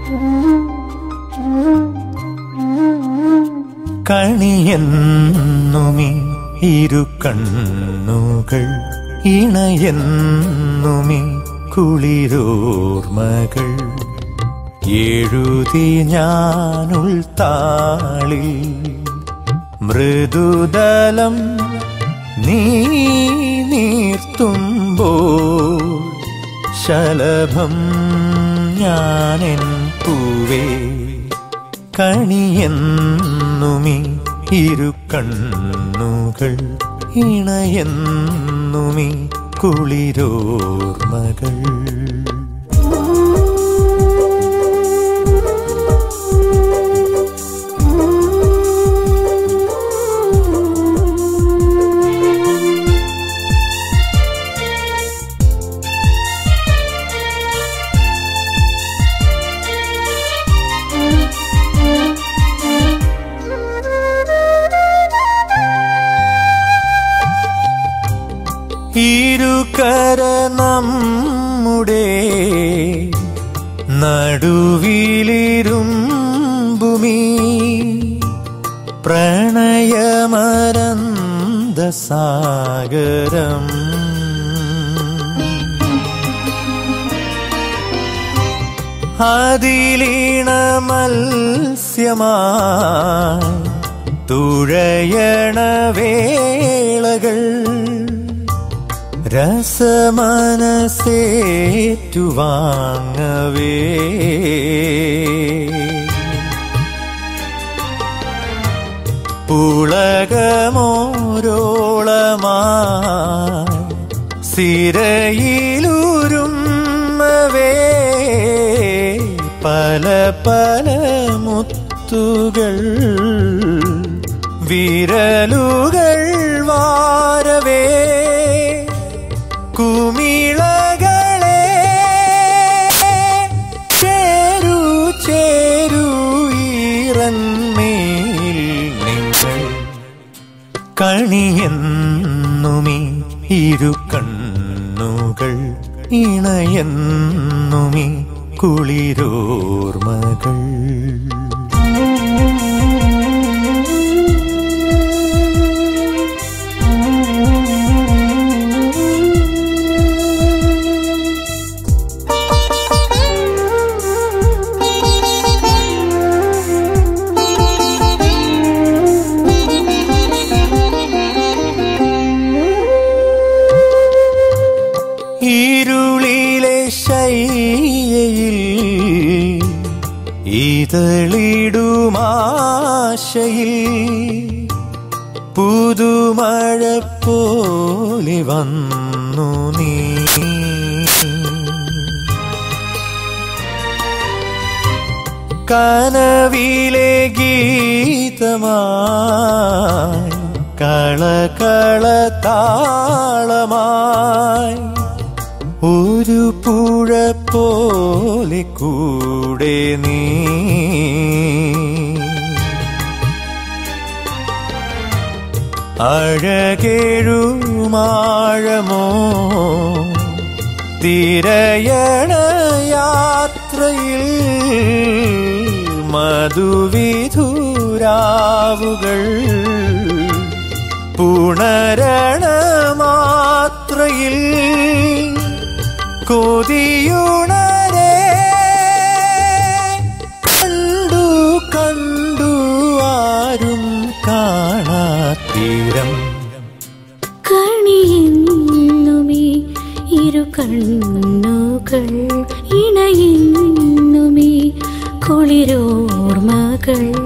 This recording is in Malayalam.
കണിയെന്നുമി ഇരു കണ്ണുകൾ ഇണയെന്നുമി കുളിരോർമകൾ എഴുതി ഞാനുൾ താളിൽ മൃദുദലം നീ നീർത്തുമ്പോൾ ശലഭം ഞാനെൻ പൂവേ കണിയെന്നുമി ഇരു കണ്ണുകൾ ഇണയെന്നുമി കുളിരോർമകൾ ഇരുകര നമ്മുടെ നടുവിലിരുമ്പുമീ പ്രണയമരന്ത സാഗരം അതിലീണ മത്സ്യമായി തുഴയണ വേളകൾ രസമനസേറ്റുവാങ്ങവേ പുളകമോരോളമായി സിരയിലുരുമ്മവേ പല പല മുത്തുകൾ വിരലുകൾ വാരവേ കുമിളകളെ ചേരു ചേരു ഈറന്മേൽ നിങ്ങൾ കണിയെന്നുമീ ഇരു കണ്ണുകൾ ഇണയെന്നുമീ കുളിരോർമകൾ ഇരുളിലെ ശയ്യയിൽ ഇതളിടുമാശയിൽ പുതുമഴ പോലെ വന്നു നീ കനവിലെ ഗീതമായി കളകള താളമായി ഒരു പുഴ പോലെ കൂടെ നീ അഴകേഴുമാഴമോ തിരയണ യാത്രയിൽ മധുവിധുരാവുകൾ പുണരണ മാത്രയിൽ കൊതിയുണരേ കണ്ടു കണ്ടു ആരും കാണാത്തീരം കണിയെന്നുമേ ഇരു കണ്ണുകൾ ഇണയെന്നുമേ കുളിരോർമകൾ